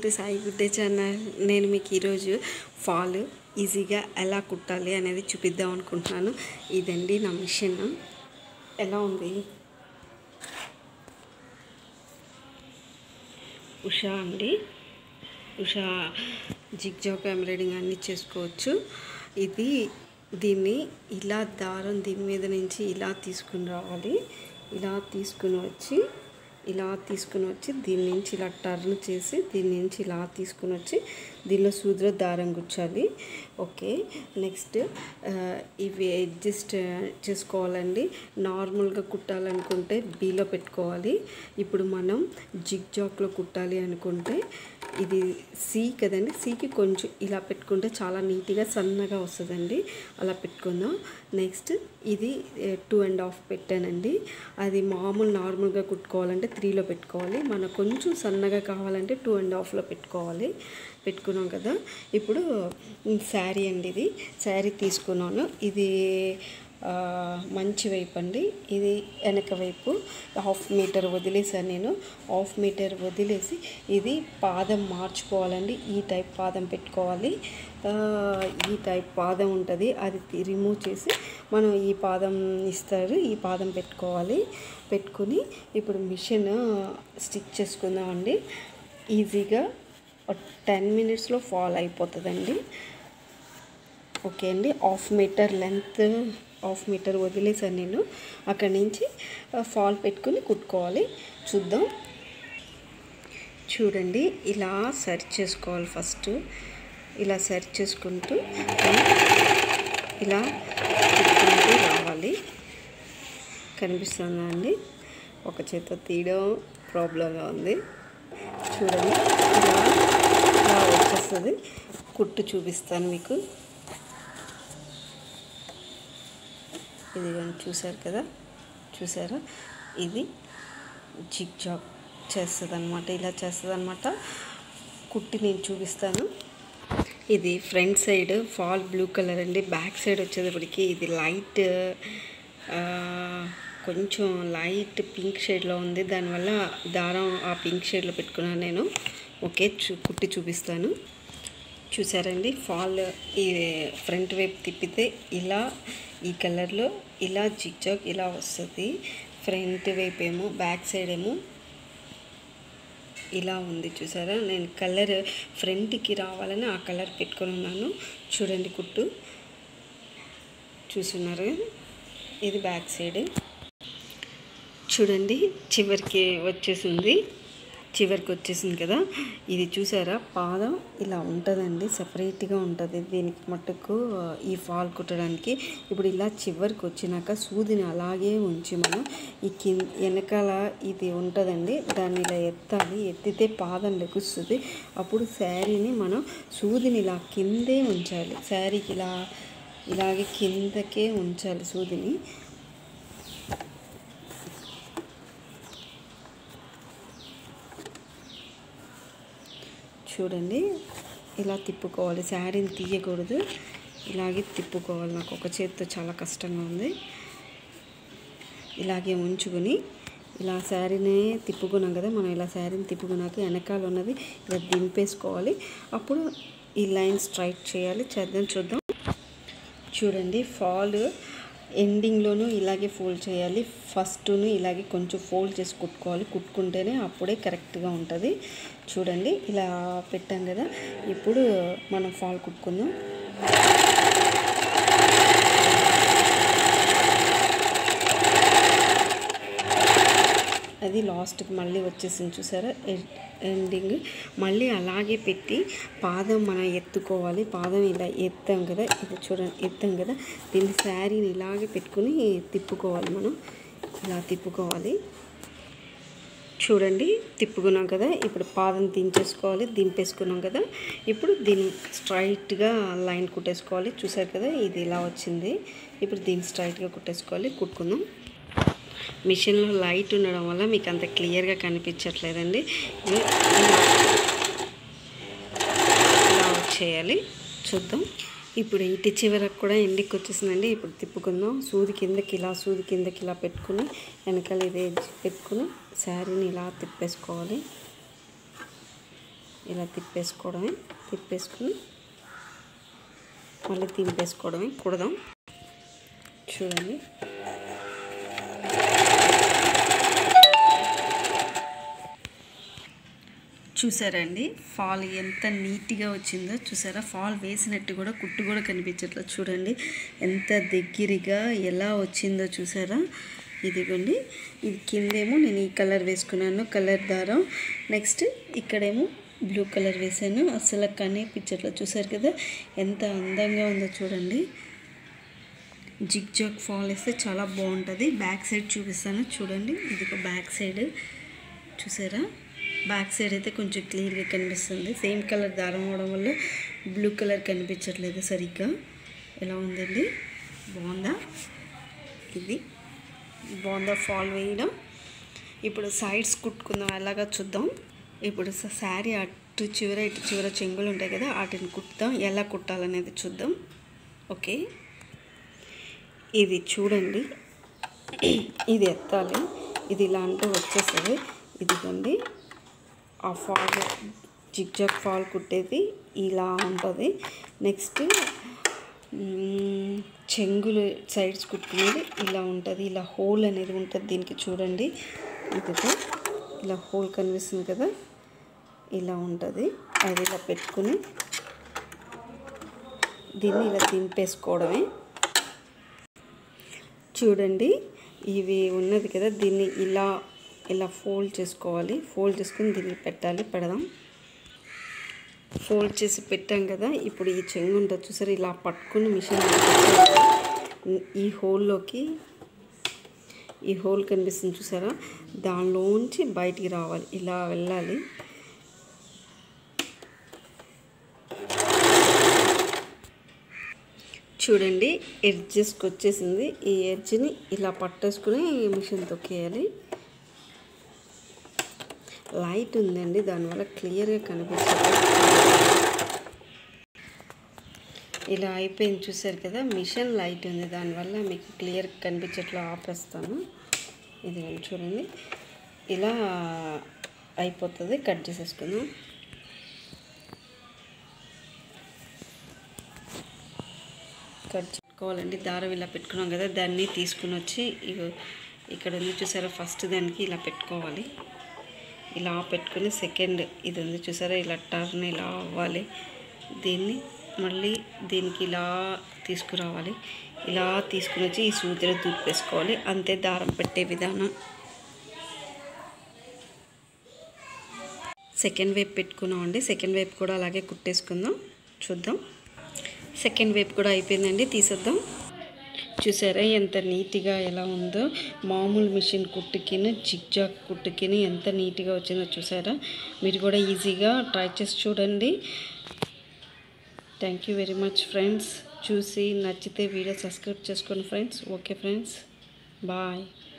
to Sai good day channel నేను మీకు ఈరోజు ఫాల్ ఈజీగా ఎలా కుట్టాలి అనేది చూపిద్దాం అనుకుంటున్నాను ఇదండి నా మిషన్ ఎలా ఉంది ఉషా అండి ఉషా జిగ్జాగ్ ఎంబ్రాయిడింగ్ అన్నీ చేసుకోవచ్చు ఇది దీన్ని ఇలా దారం దీని మీద నుంచి ఇలా తీసుకుని రావాలి ఇలా తీసుకుని వచ్చి ఇలా తీసుకుని వచ్చి దీని నుంచి ఇలా టర్న్ చేసి దీని నుంచి ఇలా తీసుకుని వచ్చి దీనిలో సూదిలో దారం గుచ్చాలి ఓకే నెక్స్ట్ ఇవి అడ్జస్ట్ చేసుకోవాలండి నార్మల్గా కుట్టాలనుకుంటే బీలో పెట్టుకోవాలి ఇప్పుడు మనం జిగ్ జాక్లో కుట్టాలి అనుకుంటే ఇది సి కదండి సికి కొంచెం ఇలా పెట్టుకుంటే చాలా నీట్గా సన్నగా వస్తుందండి అలా పెట్టుకుందాం నెక్స్ట్ ఇది టూ అండ్ హాఫ్ పెట్టానండి అది మామూలు నార్మల్గా కుట్టుకోవాలంటే త్రీలో పెట్టుకోవాలి మనకు కొంచెం సన్నగా కావాలంటే టూ అండ్ హాఫ్లో పెట్టుకోవాలి పెట్టుకున్నాం కదా ఇప్పుడు శారీ అండి ఇది శారీ తీసుకున్నాను ఇది మంచి వైపు అండి ఇది వెనక వైపు హాఫ్ మీటర్ వదిలేసాను నేను హాఫ్ మీటర్ వదిలేసి ఇది పాదం మార్చుకోవాలండి ఈ టైప్ పాదం పెట్టుకోవాలి ఈ టైప్ పాదం ఉంటుంది అది రిమూవ్ చేసి మనం ఈ పాదం ఇస్తారు ఈ పాదం పెట్టుకోవాలి పెట్టుకుని ఇప్పుడు మిషన్ స్టిచ్ చేసుకుందామండి ఈజీగా టెన్ మినిట్స్లో ఫాల్ అయిపోతుందండి ఓకే అండి half metre length half metre వదిలేసాను నేను అక్కడి నుంచి ఫాల్ పెట్టుకుని కుట్టుకోవాలి చూద్దాం చూడండి ఇలా సెర్చ్ చేసుకోవాలి ఫస్ట్ ఇలా సెర్చ్ చేసుకుంటూ ఇలా కుట్టుకుంటూ రావాలి కనిపిస్తుందా అండి ఒక చేత తీయడం ప్రాబ్లంగా ఉంది చూడండి ఇలా ఇలా వచ్చేస్తుంది కుట్టు చూపిస్తాను మీకు ఇది చూసారు కదా చూసారా ఇది జిగ్ జాగ్ చేస్తుంది అనమాట ఇలా చేస్తుంది అనమాట కుట్టి నేను చూపిస్తాను ఇది front side fall blue colour అండి బ్యాక్ సైడ్ వచ్చేటప్పటికి ఇది లైట్ కొంచెం లైట్ పింక్ షేడ్లో ఉంది దానివల్ల దారం ఆ పింక్ షేడ్లో పెట్టుకున్నాను నేను ఓకే చూ కుట్టి చూపిస్తాను చూసారండి ఫాల్ ఈ ఫ్రంట్ వైపు తిప్పితే ఇలా ఈ కలర్లో ఇలా జిగ్జాగ్ ఇలా వస్తుంది ఫ్రంట్ వైపు ఏమో బ్యాక్ సైడ్ ఏమో ఇలా ఉంది చూసారా నేను కలర్ ఫ్రంట్కి రావాలని ఆ కలర్ పెట్టుకొని ఉన్నాను చూడండి కుట్టు చూస్తున్నారు ఇది బ్యాక్ సైడ్ చూడండి చివరికి వచ్చేసింది చివరికి వచ్చేసింది కదా ఇది చూసారా పాదం ఇలా ఉంటుందండి సపరేట్గా ఉంటుంది దీనికి మట్టుకు ఈ ఫాల్ కుట్టడానికి ఇప్పుడు ఇలా చివరికి వచ్చినాక సూదిని అలాగే ఉంచి మనం ఈ కింద వెనకాల ఇది ఉంటుందండి దాన్ని ఇలా ఎత్తాలి ఎత్తితే పాదం లెగుస్తుంది అప్పుడు శారీని మనం సూదిని ఇలా కిందే ఉంచాలి శారీకి ఇలా ఇలాగే కిందకే ఉంచాలి సూదిని చూడండి ఇలా తిప్పుకోవాలి శారీని తీయకూడదు ఇలాగే తిప్పుకోవాలి నాకు ఒక చేతితో చాలా కష్టంగా ఉంది ఇలాగే ఉంచుకొని ఇలా శారీని తిప్పుకున్నాం కదా మనం ఇలా శారీని తిప్పుకున్నాక వెనకాల ఉన్నది ఇలా దింపేసుకోవాలి అప్పుడు ఈ లైన్ స్ట్రైట్ చేయాలి చేద్దాం చూద్దాం చూడండి ఫాల్ ఎండింగ్లోనూ ఇలాగే ఫోల్డ్ చేయాలి ఫస్ట్ను ఇలాగే కొంచెం ఫోల్డ్ చేసి కుట్టుకోవాలి కుట్టుకుంటేనే అప్పుడే కరెక్ట్గా ఉంటుంది చూడండి ఇలా పెట్టాం కదా ఇప్పుడు మనం ఫాల్ కుట్టుకుందాం అది లాస్ట్కి మళ్ళీ వచ్చేసింది చూసారా ఎండింగ్ మళ్ళీ అలాగే పెట్టి పాదం మనం ఎత్తుకోవాలి పాదం ఇలా ఎత్తాం కదా ఇది చూడండి ఎత్తాం కదా దీన్ని శారీని ఇలాగే పెట్టుకుని తిప్పుకోవాలి మనం ఇలా తిప్పుకోవాలి చూడండి తిప్పుకున్నాం కదా ఇప్పుడు పాదం దించేసుకోవాలి దింపేసుకున్నాం కదా ఇప్పుడు దీన్ని స్ట్రైట్గా లైన్ కుట్టేసుకోవాలి చూసారు కదా ఇది ఇలా వచ్చింది ఇప్పుడు దీన్ని స్ట్రైట్గా కుట్టేసుకోవాలి కుట్టుకుందాం మిషన్లో లైట్ ఉండడం వల్ల మీకు అంత క్లియర్గా కనిపించట్లేదండి ఇలా వచ్చేయాలి చూద్దాం ఇప్పుడు ఇటు చివరకు కూడా ఎండికి వచ్చేసిందండి ఇప్పుడు తిప్పుకుందాం సూది కిందకి ఇలా సూది కిందకి ఇలా పెట్టుకుని వెనకాల ఇది పెట్టుకుని శారీని ఇలా తిప్పేసుకోవాలి ఇలా తిప్పేసుకోవడమే తిప్పేసుకుని మళ్ళీ తింపేసుకోవడమే కుడదాం చూడండి చూసారండి ఫాల్ ఎంత నీట్గా వచ్చిందో చూసారా ఫాల్ వేసినట్టు కూడా కుట్టు కూడా కనిపించట్లేదు చూడండి ఎంత దగ్గరగా ఎలా వచ్చిందో చూసారా ఇదిగోండి ఇది కిందేమో నేను ఈ కలర్ వేసుకున్నాను కలర్ దారం నెక్స్ట్ ఇక్కడేమో బ్లూ కలర్ వేసాను అసలు కనిపించట్లేదు చూసారు కదా ఎంత అందంగా ఉందో చూడండి జిగ్ జాగ్ ఫాల్ వేస్తే చాలా బాగుంటుంది బ్యాక్ సైడ్ చూపిస్తాను చూడండి ఇది ఒక బ్యాక్ సైడ్ చూసారా బ్యాక్ సైడ్ అయితే కొంచెం క్లియర్గా కనిపిస్తుంది సేమ్ కలర్ దారం అవడం వల్ల బ్లూ కలర్ కనిపించట్లేదు సరిగ్గా ఎలా ఉందండి బాగుందా ఇది బాగుందా ఫాల్ వేయడం ఇప్పుడు సైడ్స్ కుట్టుకుందాం ఎలాగా చూద్దాం ఇప్పుడు శారీ అటు చివర ఇటు చివర చెంగులు ఉంటాయి కదా వాటిని కుట్టుదాం ఎలా కుట్టాలనేది చూద్దాం ఓకే ఇది చూడండి ఇది ఎత్తాలి ఇది ఇలా అంటే వచ్చేస్తుంది ఇదిగోండి ఆ ఫాల్ జిగ్జాగ్ ఫాల్ కుట్టేది ఇలా ఉంటుంది నెక్స్ట్ మ్మ్, చెంగులు సైడ్స్ కుట్టుకునేది ఇలా ఉంటుంది ఇలా హోల్ అనేది ఉంటుంది దీనికి చూడండి ఇదిగో ఇలా హోల్ కనిపిస్తుంది కదా ఇలా ఉంటుంది అది ఇలా పెట్టుకుని దీన్ని ఇలా దింపేసుకోవడమే చూడండి ఇవి ఉన్నది కదా దీన్ని ఇలా ఇలా ఫోల్డ్ చేసుకోవాలి ఫోల్డ్ చేసుకుని దీన్ని పెట్టాలి పెడదాం ఫోల్డ్ చేసి పెట్టాం కదా ఇప్పుడు ఈ చెంగు ఉంటుంది చూసారు ఇలా పట్టుకుని మిషన్ ఈ హోల్లోకి ఈ హోల్ కనిపిస్తుంది చూసారా దానిలోంచి బయటికి రావాలి ఇలా వెళ్ళాలి చూడండి ఎడ్జెస్కి వచ్చేసింది ఈ ఎడ్జ్ని ఇలా పట్టేసుకుని మిషన్ తొక్కేయాలి లైట్ ఉందండి దానివల్ల క్లియర్గా కనిపిస్తుంది ఇలా అయిపోయింది చూసారు కదా మిషన్ లైట్ ఉంది దానివల్ల మీకు క్లియర్ కనిపించట్లో ఆపేస్తాను ఇది చూడండి ఇలా అయిపోతుంది కట్ చేసేసుకుందాం కట్ చేసుకోవాలండి దారం ఇలా పెట్టుకున్నాం కదా దాన్ని తీసుకుని వచ్చి ఇగో ఇక్కడ ఉంది చూసారా ఫస్ట్ దానికి ఇలా పెట్టుకోవాలి ఇలా పెట్టుకుని సెకండ్ ఇది ఉంది చూసారా ఇలా టర్న్ ఇలా అవ్వాలి దీన్ని మళ్ళీ దీనికి ఇలా తీసుకురావాలి ఇలా తీసుకుని వచ్చి ఈ సూదిలో దూపేసుకోవాలి అంతే దారం పెట్టే విధానం సెకండ్ వైపు పెట్టుకున్నామండి సెకండ్ వైపు కూడా అలాగే కుట్టేసుకుందాం చూద్దాం సెకండ్ వైపు కూడా అయిపోయిందండి తీసేద్దాం చూసారా ఎంత నీట్గా ఎలా ఉందో మామూలు మిషన్ కుట్టుకిని జిగ్జాగ్ కుట్టుకిని ఎంత నీట్గా వచ్చిందో చూసారా మీరు కూడా ఈజీగా ట్రై చేసి చూడండి thank you very much friends చూసి నచ్చితే వీడియో సబ్స్క్రైబ్ చేసుకోండి ఫ్రెండ్స్ ఓకే ఫ్రెండ్స్ బాయ్